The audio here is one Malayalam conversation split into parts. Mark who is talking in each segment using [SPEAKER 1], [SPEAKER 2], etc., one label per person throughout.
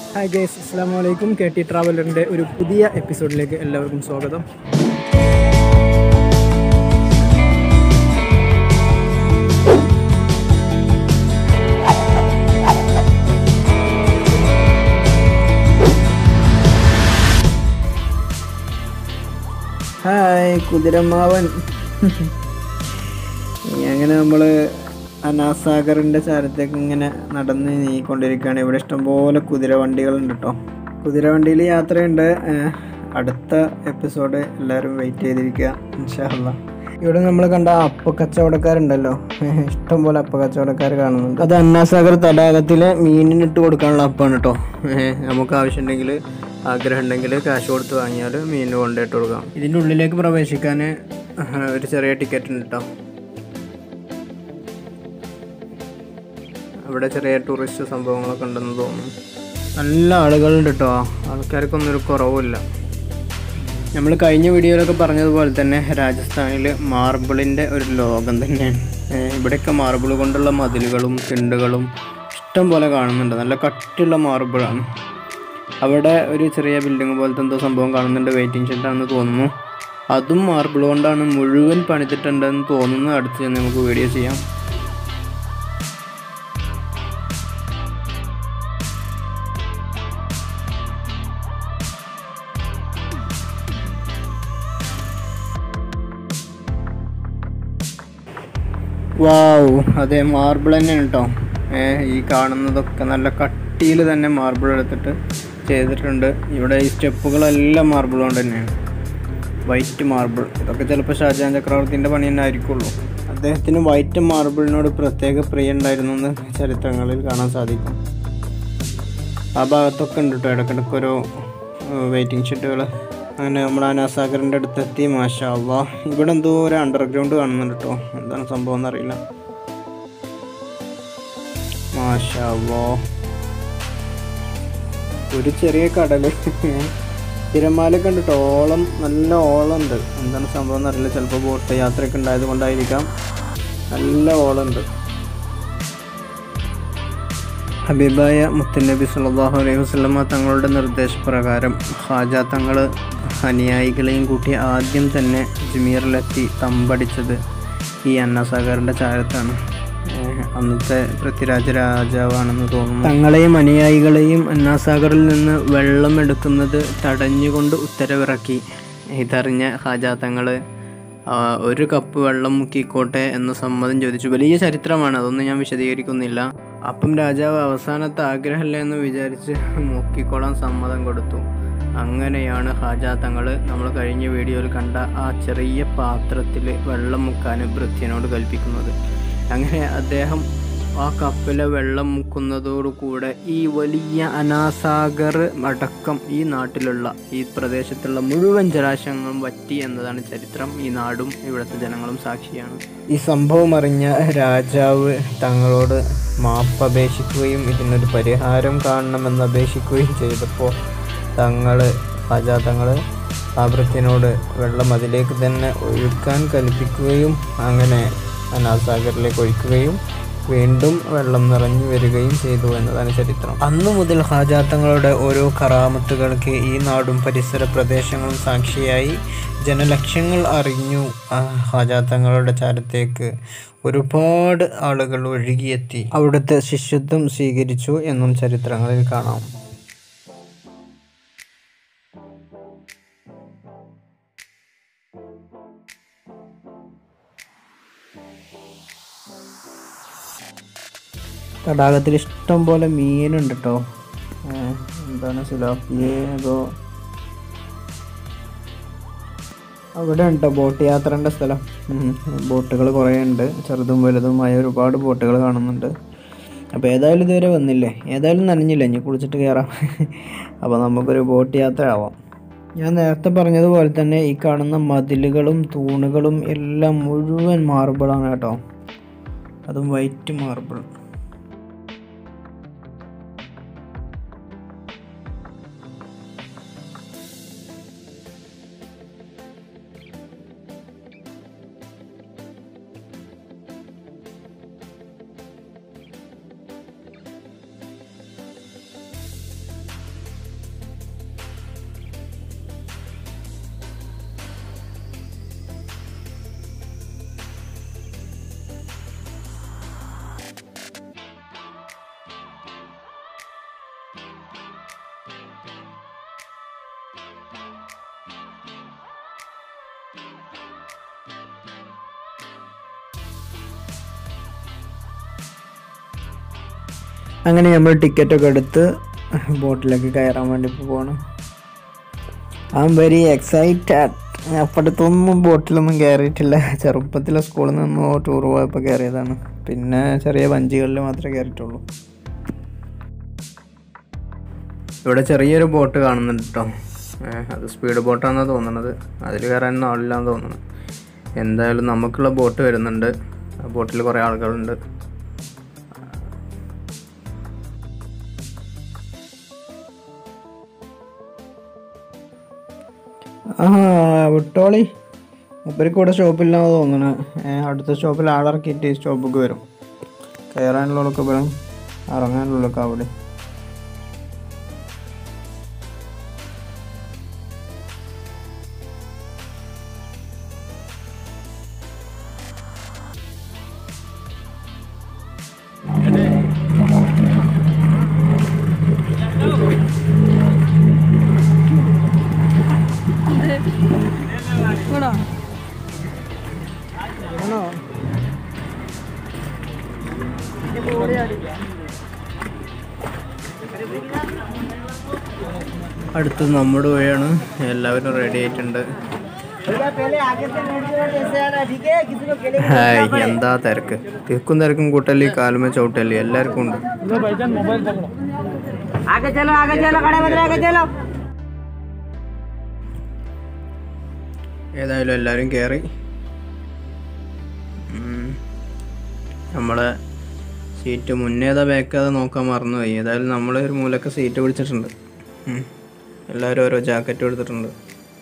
[SPEAKER 1] ഹായ് ഗേസ് അസ്സാം വലൈക്കും കെ ടി ട്രാവലറിൻ്റെ ഒരു പുതിയ എപ്പിസോഡിലേക്ക് എല്ലാവർക്കും സ്വാഗതം ഹായ് കുതിരമാവൻ അങ്ങനെ നമ്മൾ അനാസാഗറിൻ്റെ ചാരത്തേക്ക് ഇങ്ങനെ നടന്ന് നീങ്ങിക്കൊണ്ടിരിക്കുകയാണ് ഇവിടെ ഇഷ്ടംപോലെ കുതിര വണ്ടികളുണ്ട് കേട്ടോ കുതിര വണ്ടിയിൽ യാത്രയുണ്ട് ഏഹ് അടുത്ത എപ്പിസോഡ് എല്ലാവരും വെയിറ്റ് ചെയ്തിരിക്കുക ഇൻഷാല്ല ഇവിടെ നമ്മൾ കണ്ട അപ്പ കച്ചവടക്കാരുണ്ടല്ലോ ഏഹ് ഇഷ്ടംപോലെ അപ്പ കച്ചവടക്കാർ കാണുന്നുണ്ട് അത് അന്നാസാഗർ തടാകത്തിലെ മീനിനിട്ട് കൊടുക്കാനുള്ള അപ്പാണ് കേട്ടോ ഏഹ് നമുക്ക് ആവശ്യമുണ്ടെങ്കിൽ ആഗ്രഹം ഉണ്ടെങ്കിൽ കാശ് കൊടുത്ത് വാങ്ങിയാൽ മീനിന് കൊണ്ടിട്ട് കൊടുക്കാം ഇതിൻ്റെ ഉള്ളിലേക്ക് പ്രവേശിക്കാൻ ഏഹ് ഒരു ചെറിയ ടിക്കറ്റ് ഉണ്ട് കേട്ടോ അവിടെ ചെറിയ ടൂറിസ്റ്റ് സംഭവങ്ങളൊക്കെ ഉണ്ടെന്ന് തോന്നുന്നു നല്ല ആളുകളുണ്ട് കേട്ടോ ആൾക്കാർക്കൊന്നും ഒരു കുറവുമില്ല നമ്മൾ കഴിഞ്ഞ വീഡിയോയിലൊക്കെ പറഞ്ഞതുപോലെ തന്നെ രാജസ്ഥാനിൽ മാർബിളിൻ്റെ ഒരു ലോകം തന്നെയാണ് ഏഹ് ഇവിടെയൊക്കെ മാർബിൾ കൊണ്ടുള്ള മതിലുകളും തിണ്ടുകളും ഇഷ്ടം പോലെ കാണുന്നുണ്ട് നല്ല കട്ടിയുള്ള മാർബിളാണ് അവിടെ ഒരു ചെറിയ ബിൽഡിംഗ് പോലത്തെ എന്തോ സംഭവം കാണുന്നുണ്ട് വെയിറ്റിംഗ് ഷെഡാണെന്ന് തോന്നുന്നു അതും മാർബിൾ കൊണ്ടാണ് മുഴുവൻ പണിതിട്ടുണ്ടെന്ന് തോന്നുന്നു അടുത്ത് ചെന്ന് നമുക്ക് വീഡിയോ ചെയ്യാം വാവ് അതെ മാർബിൾ തന്നെയാണ് കേട്ടോ ഏഹ് ഈ കാണുന്നതൊക്കെ നല്ല കട്ടിയിൽ തന്നെ മാർബിൾ എടുത്തിട്ട് ചെയ്തിട്ടുണ്ട് ഇവിടെ ഈ സ്റ്റെപ്പുകളെല്ലാം മാർബിൾ കൊണ്ട് തന്നെയാണ് വൈറ്റ് മാർബിൾ ഇതൊക്കെ ചിലപ്പോൾ ഷാജഹാൻ ചക്രവർത്തിൻ്റെ പണി തന്നെ ആയിരിക്കുള്ളൂ അദ്ദേഹത്തിന് വൈറ്റ് മാർബിളിനോട് പ്രത്യേക പ്രിയ ഉണ്ടായിരുന്നു എന്ന് ചരിത്രങ്ങളിൽ കാണാൻ സാധിക്കും ആ ഭാഗത്തൊക്കെ ഉണ്ട് കേട്ടോ ഇടയ്ക്കിടയ്ക്ക് ഓരോ വെയിറ്റിംഗ് ഷെഡുകൾ അങ്ങനെ നമ്മുടെ അനാസാഗറിൻ്റെ അടുത്തെത്തി മാഷാ അള്ളാ ഇവിടെ എന്തോ ഒരു അണ്ടർഗ്രൗണ്ട് കാണുന്നുണ്ട് കേട്ടോ എന്താണ് സംഭവം എന്നറിയില്ല മാഷാ അള്ളാ ഒരു ചെറിയ കടല് തിരമാലൊക്കെ ഉണ്ട് കേട്ടോ ഓളം നല്ല ഓളം ഉണ്ട് എന്താണ് സംഭവം എന്നറിയില്ല ചിലപ്പോൾ ബോട്ട് യാത്രയൊക്കെ ഉണ്ടായത് കൊണ്ടായിരിക്കാം നല്ല ഓളം ഉണ്ട് ഹബീബായ മുത്തനബി സല്ലല്ലാഹു അലൈഹി വസല്ലമ തങ്ങളുടെ നിർദ്ദേശപ്രകാരം ഖാജ തങ്ങൾ അനുയായികളെയും കൂട്ടി ആദ്യം തന്നെ അജ്മീറിലെത്തി തമ്പടിച്ചത് ഈ അന്നസാഗറിൻ്റെ ചാരത്താണ് ഏഹ് അന്നത്തെ പൃഥ്വിരാജ രാജാവാണെന്ന് തോന്നുന്നു തങ്ങളെയും അനുയായികളെയും അന്നാസാഗറിൽ നിന്ന് വെള്ളം എടുക്കുന്നത് തടഞ്ഞുകൊണ്ട് ഉത്തരവിറക്കി ഇതറിഞ്ഞ ഖാജ തങ്ങൾ ഒരു കപ്പ് വെള്ളം മുക്കിക്കോട്ടെ എന്ന സമ്മതം ചോദിച്ചു വലിയ ചരിത്രമാണ് അതൊന്നും ഞാൻ വിശദീകരിക്കുന്നില്ല അപ്പം രാജാവ് അവസാനത്തെ ആഗ്രഹമല്ലേ എന്ന് വിചാരിച്ച് മുക്കിക്കോളാൻ സമ്മതം കൊടുത്തു അങ്ങനെയാണ് ഹാജ തങ്ങൾ നമ്മൾ കഴിഞ്ഞ വീഡിയോയിൽ കണ്ട ആ ചെറിയ പാത്രത്തിൽ വെള്ളം മുക്കാൻ ഭൃത്യനോട് കൽപ്പിക്കുന്നത് അങ്ങനെ അദ്ദേഹം ആ കപ്പിലെ വെള്ളം മുക്കുന്നതോടുകൂടെ ഈ വലിയ അനാസാഗർ അടക്കം ഈ നാട്ടിലുള്ള ഈ പ്രദേശത്തുള്ള മുഴുവൻ ജലാശയങ്ങളും വറ്റി എന്നതാണ് ചരിത്രം ഈ നാടും ഇവിടുത്തെ ജനങ്ങളും സാക്ഷിയാണ് ഈ സംഭവം അറിഞ്ഞ രാജാവ് തങ്ങളോട് മാപ്പ് അപേക്ഷിക്കുകയും ഇതിനൊരു പരിഹാരം കാണണമെന്ന് അപേക്ഷിക്കുകയും ചെയ്തപ്പോൾ തങ്ങൾ രാജാ തങ്ങൾ ആഭൃത്യനോട് വെള്ളം അതിലേക്ക് തന്നെ ഒഴുക്കാൻ കൽപ്പിക്കുകയും അങ്ങനെ അനാസാഗറിലേക്ക് ഒഴിക്കുകയും വീണ്ടും വെള്ളം നിറഞ്ഞു വരികയും ചെയ്തു എന്നതാണ് ചരിത്രം അന്നു മുതൽ ഹാജാത്തങ്ങളുടെ ഓരോ കറാമത്തുകൾക്ക് ഈ നാടും പരിസര പ്രദേശങ്ങളും സാക്ഷിയായി ജനലക്ഷങ്ങൾ അറിഞ്ഞു ആ ഹാജാത്തങ്ങളുടെ ചാരത്തേക്ക് ഒരുപാട് ആളുകൾ ഒഴുകിയെത്തി അവിടുത്തെ ശിഷ്യത്വം സ്വീകരിച്ചു എന്നും ചരിത്രങ്ങളിൽ കാണാം തടാകത്തിൽ ഇഷ്ടം പോലെ മീനുണ്ട് കേട്ടോ എന്താണ് സുലാഫിയെ അതോ അവിടെ ഉണ്ടോ ബോട്ട് യാത്രേൻ്റെ സ്ഥലം ബോട്ടുകൾ കുറേ ഉണ്ട് ചെറുതും വലുതുമായ ഒരുപാട് ബോട്ടുകൾ കാണുന്നുണ്ട് അപ്പോൾ ഏതായാലും ഇതുവരെ വന്നില്ലേ ഏതായാലും നനഞ്ഞില്ല ഇനി കുളിച്ചിട്ട് കയറാം അപ്പോൾ നമുക്കൊരു ബോട്ട് യാത്ര ആവാം ഞാൻ നേരത്തെ പറഞ്ഞതുപോലെ തന്നെ ഈ കാണുന്ന മതിലുകളും തൂണുകളും എല്ലാം മുഴുവൻ മാർബിളാണ് കേട്ടോ അതും വൈറ്റ് മാർബിൾ അങ്ങനെ നമ്മൾ ടിക്കറ്റൊക്കെ എടുത്ത് ബോട്ടിലേക്ക് കയറാൻ വേണ്ടി പോവാണ് ഐ ആം വെരി എക്സൈറ്റഡ് അപ്പുറത്തൊന്നും ബോട്ടിലൊന്നും കയറിയിട്ടില്ല ചെറുപ്പത്തിലെ സ്കൂളിൽ നിന്നോ ടൂർ പോയപ്പോൾ കയറിയതാണ് പിന്നെ ചെറിയ വഞ്ചികളിൽ മാത്രമേ കയറിയിട്ടുള്ളൂ ഇവിടെ ചെറിയൊരു ബോട്ട് കാണുന്നുണ്ട് കേട്ടോ അത് സ്പീഡ് ബോട്ടാണെന്നാണ് തോന്നുന്നത് അതിൽ കയറാനൊന്നും ആളില്ലാന്ന് തോന്നുന്നു എന്തായാലും നമുക്കുള്ള ബോട്ട് വരുന്നുണ്ട് ആ ബോട്ടിൽ കുറേ ആളുകളുണ്ട് ആ വിട്ടോളി മൂപ്പർക്ക് ഇവിടെ ഷോപ്പില്ലാന്ന് തോന്നണ അടുത്ത സ്റ്റോപ്പിൽ ആളിറക്കിയിട്ട് ഈ സ്റ്റോപ്പിക്ക് വരും കയറാനുള്ളതൊക്കെ വരും ഇറങ്ങാനുള്ളതൊക്കെ അവിടെ അടുത്ത് നമ്മുടെ വഴിയാണ് എല്ലാവരും റെഡി ആയിട്ടുണ്ട് ഹായ് എന്താ തിരക്ക് തിരക്കും തിരക്കും കൂട്ടല്ലി കാലുമ ചവിട്ടല്ലി എല്ലാവർക്കും ഉണ്ട്
[SPEAKER 2] आगे चलो आगे चलो खड़े बदले आगे चलो
[SPEAKER 1] ഏതായാലും എല്ലാവരും കയറി ഉം. നമ്മളെ സീറ്റ് മുന്നേതാ ബാക്കേതാ നോക്കാൻ മറന്നുപോയി ഏതായാലും നമ്മൾ ഒരു മൂലൊക്കെ സീറ്റ് പിടിച്ചിട്ടുണ്ട് ഉം. എല്ലാവരും ഓരോ ജാക്കറ്റ് എടുത്തിട്ടുണ്ട്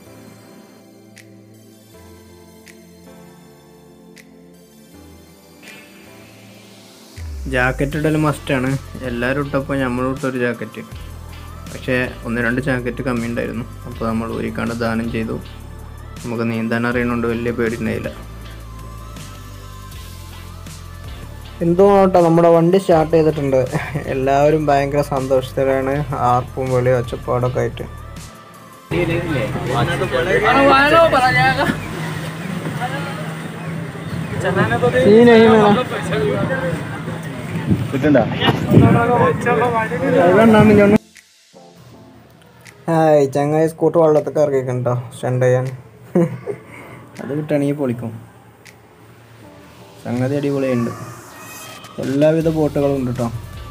[SPEAKER 1] ജാക്കറ്റ് ഇടൽ മസ്റ്റാണ് എല്ലാവരും ഇട്ടപ്പോൾ നമ്മൾ ഇട്ടൊരു ജാക്കറ്റ് പക്ഷേ ഒന്ന് രണ്ട് ജാക്കറ്റ് കമ്മി ഉണ്ടായിരുന്നു അപ്പോൾ നമ്മൾ ഊരിക്കാണ്ട് ദാനം ചെയ്തു നമുക്ക് നീന്താൻ അറിയണോണ്ട് വലിയ പേടിയുണ്ടായില്ല എന്തോ കേട്ടോ നമ്മുടെ വണ്ടി സ്റ്റാർട്ട് ചെയ്തിട്ടുണ്ട് എല്ലാവരും ഭയങ്കര സന്തോഷത്തിലാണ് ആർപ്പും വിളി ഒച്ചപ്പാടൊക്കെ ആയിട്ട് ഹായ് ചങ്ങായി സ്കൂട്ടർ വെള്ളത്തൊക്കെ ഇറക്കിക്കണ്ടോ സ്റ്റണ്ട് ചെയ്യാൻ അത് കിട്ടുകയാണെങ്കിൽ പൊളിക്കും സംഗതി അടിപൊളിയുണ്ട് എല്ലാവിധ ബോട്ടുകളും ഉണ്ട് കേട്ടോ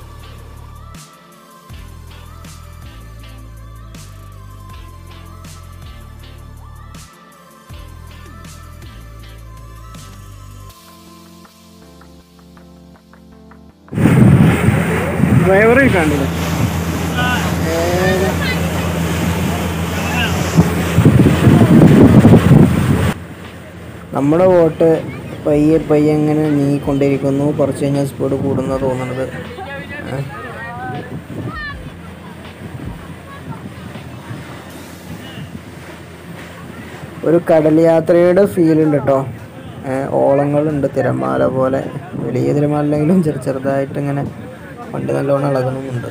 [SPEAKER 1] ഡ്രൈവറെ കണ്ടില്ല നമ്മുടെ ബോട്ട് പയ്യെ പയ്യെ അങ്ങനെ നീങ്ങിക്കൊണ്ടിരിക്കുന്നു കുറച്ച് കഴിഞ്ഞാൽ സ്പീഡ് കൂടുന്ന തോന്നുന്നത് ഏ? ഒരു കടൽ യാത്രയുടെ ഫീൽ ഉണ്ട് കേട്ടോ ഓളങ്ങളുണ്ട് തിരമാല പോലെ വലിയ തിരമാലയിലെങ്കിലും ചെറു ചെറുതായിട്ട് ഇങ്ങനെ വണ്ടി നല്ലോണം ഇളകുന്നുമുണ്ട്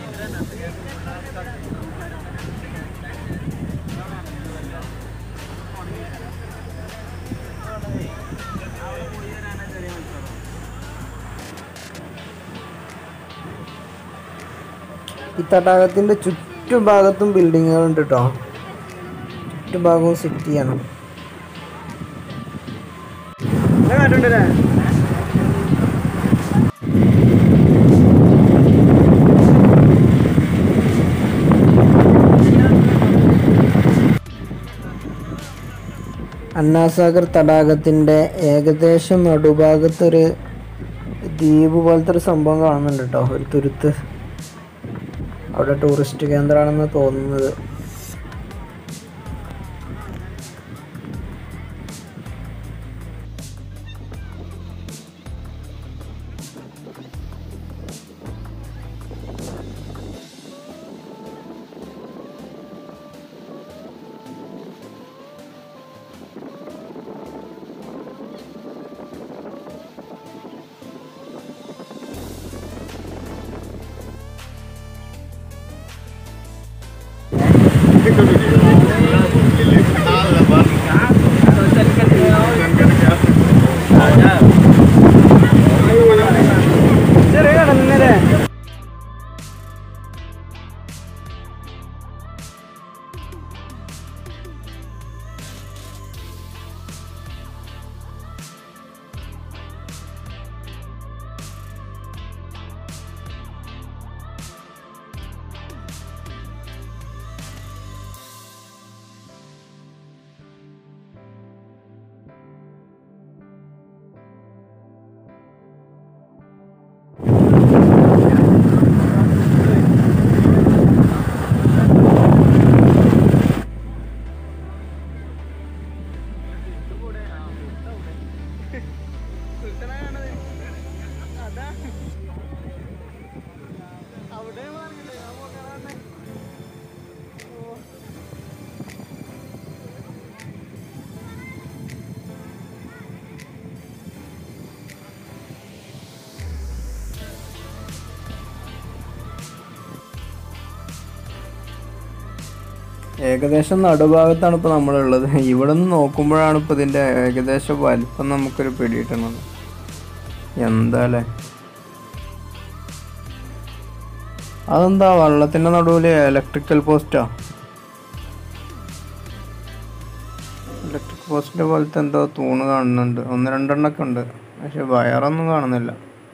[SPEAKER 1] ഈ തടാകത്തിന്റെ ചുറ്റുഭാഗത്തും ബിൽഡിങ്ങുകൾ ഉണ്ട് കേട്ടോ ചുറ്റുഭാഗവും സിറ്റിയാണ് അന്നാസാഗർ തടാകത്തിന്റെ ഏകദേശം നടുഭാഗത്തൊരു ദ്വീപ് പോലത്തെ ഒരു സംഭവം കാണുന്നുണ്ട് കേട്ടോ ഒരു തുരുത്ത് അവിടെ ടൂറിസ്റ്റ് കേന്ദ്രമാണെന്ന് തോന്നുന്നത് ഏകദേശം നടുഭാഗത്താണ് ഇപ്പോൾ നമ്മളുള്ളത് ഇവിടെ നിന്ന് നോക്കുമ്പോഴാണ് ഇപ്പോൾ ഇതിൻ്റെ ഏകദേശം വലിപ്പം നമുക്കൊരു പിടി കിട്ടുന്നത് എന്താ അല്ലേ അതെന്താ വള്ളത്തിൻ്റെ നടുവിൽ ഇലക്ട്രിക്കൽ പോസ്റ്റാ ഇലക്ട്രിക് പോസ്റ്റിൻ്റെ പോലത്തെ എന്തോ തൂണ് കാണുന്നുണ്ട് ഒന്ന് രണ്ടെണ്ണമൊക്കെ ഉണ്ട് പക്ഷെ വയറൊന്നും കാണുന്നില്ല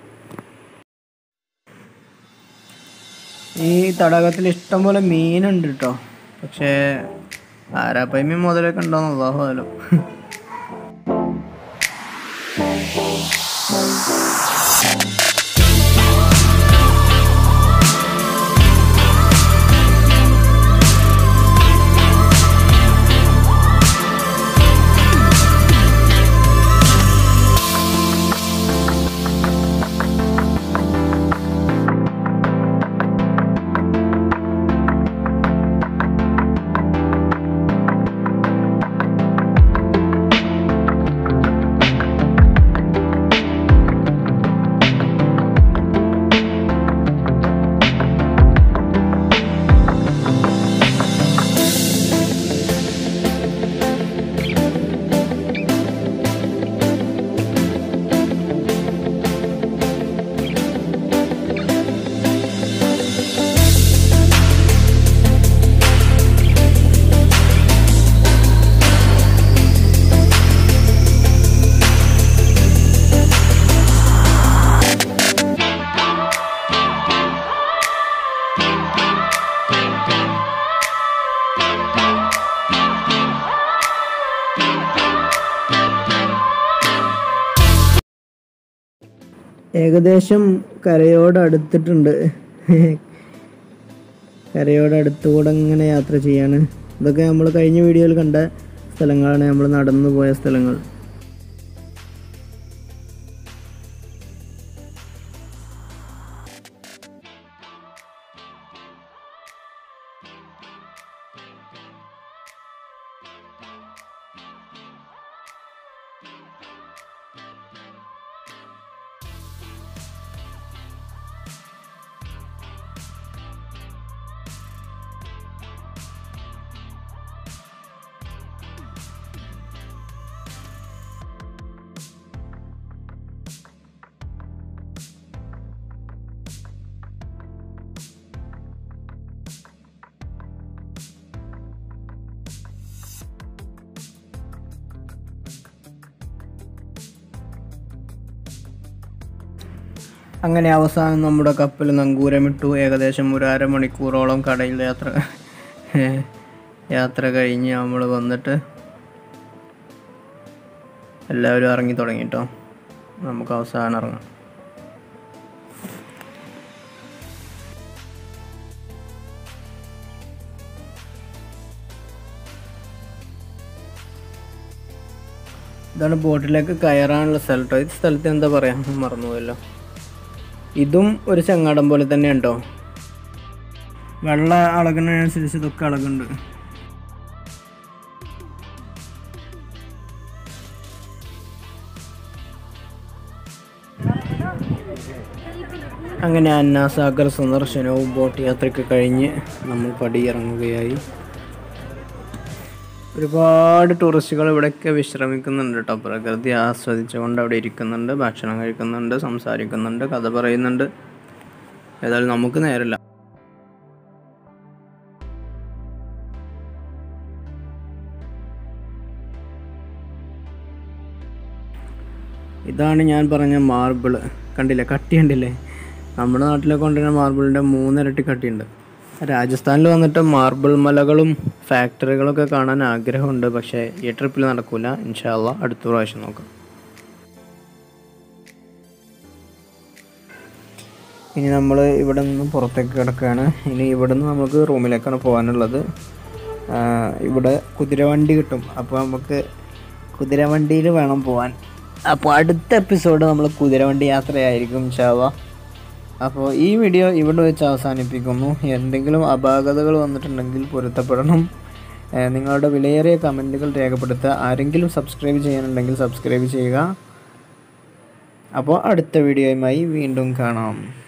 [SPEAKER 1] ഈ തടാകത്തിൽ ഇഷ്ടംപോലെ മീനുണ്ട് കേട്ടോ പക്ഷേ ആരാപ്പയ്മീൻ മുതലൊക്കെ ഉണ്ടോന്ന് അള്ളാഹുലോ ഏകദേശം കരയോട് അടുത്തിട്ടുണ്ട് കരയോട് അടുത്തുകൂടെ ഇങ്ങനെ യാത്ര ചെയ്യാണ് ഇതൊക്കെ നമ്മൾ കഴിഞ്ഞ വീഡിയോയിൽ കണ്ട സ്ഥലങ്ങളാണ് നമ്മൾ നടന്നു പോയ സ്ഥലങ്ങൾ അങ്ങനെ അവസാനം നമ്മുടെ കപ്പൽ നങ്കൂരമിട്ടു ഏകദേശം ഒരു അരമണിക്കൂറോളം കടയിൽ യാത്ര യാത്ര കഴിഞ്ഞ് നമ്മൾ വന്നിട്ട് എല്ലാവരും ഇറങ്ങി തുടങ്ങി കേട്ടോ നമുക്ക് അവസാനം ഇറങ്ങാം ഇതാണ് ബോട്ടിലേക്ക് കയറാനുള്ള സ്ഥലം കേട്ടോ ഈ സ്ഥലത്ത് എന്താ പറയുക മറന്നുപോയല്ലോ ഇതും ഒരു ചങ്ങാടം പോലെ തന്നെ ഉണ്ടോ വെള്ള അളകുന്നതിനനുസരിച്ച് ഇതൊക്കെ അളകുണ്ട് അങ്ങനെ അന്നാസാഗർ സന്ദർശനവും ബോട്ട് യാത്രയ്ക്ക് കഴിഞ്ഞ് നമ്മൾ പടിയിറങ്ങുകയായി ഒരുപാട് ടൂറിസ്റ്റുകൾ ഇവിടെയൊക്കെ വിശ്രമിക്കുന്നുണ്ട് കേട്ടോ പ്രകൃതി ആസ്വദിച്ചുകൊണ്ട് അവിടെ ഇരിക്കുന്നുണ്ട് ഭക്ഷണം കഴിക്കുന്നുണ്ട് സംസാരിക്കുന്നുണ്ട് കഥ പറയുന്നുണ്ട് ഏതായാലും നമുക്ക് നേരമില്ല ഇതാണ് ഞാൻ പറഞ്ഞ മാർബിൾ കണ്ടില്ലേ കട്ടി കണ്ടില്ലേ നമ്മുടെ നാട്ടിലൊക്കെ കൊണ്ടുവരുന്ന മാർബിളിൻ്റെ മൂന്നിരട്ടി കട്ടിയുണ്ട് രാജസ്ഥാനിൽ വന്നിട്ട് മാർബിൾ മലകളും ഫാക്ടറികളൊക്കെ കാണാൻ ആഗ്രഹമുണ്ട് പക്ഷേ ഈ ട്രിപ്പിൽ നടക്കൂല ഇൻഷാല്ല അടുത്ത പ്രാവശ്യം നോക്കാം ഇനി നമ്മൾ ഇവിടെ നിന്ന് പുറത്തേക്ക് കിടക്കുകയാണ് ഇനി ഇവിടെ നിന്ന് നമുക്ക് റൂമിലേക്കാണ് പോകാനുള്ളത് ആ, ഇവിടെ കുതിരവണ്ടി കിട്ടും അപ്പോൾ നമുക്ക് കുതിരവണ്ടിയിൽ വേണം പോകാൻ അപ്പോൾ അടുത്ത എപ്പിസോഡ് നമ്മൾ കുതിരവണ്ടി യാത്രയായിരിക്കും ഇൻഷാല്ല അപ്പോൾ ഈ വീഡിയോ ഇവിടെ വെച്ച് അവസാനിപ്പിക്കുന്നു എന്തെങ്കിലും അപാകതകൾ വന്നിട്ടുണ്ടെങ്കിൽ പൊരുത്തപ്പെടണം ഏഹ് നിങ്ങളുടെ വിലയേറിയ കമൻറ്റുകൾ രേഖപ്പെടുത്തുക ആരെങ്കിലും സബ്സ്ക്രൈബ് ചെയ്യാനുണ്ടെങ്കിൽ സബ്സ്ക്രൈബ് ചെയ്യുക അപ്പോൾ അടുത്ത വീഡിയോയുമായി വീണ്ടും കാണാം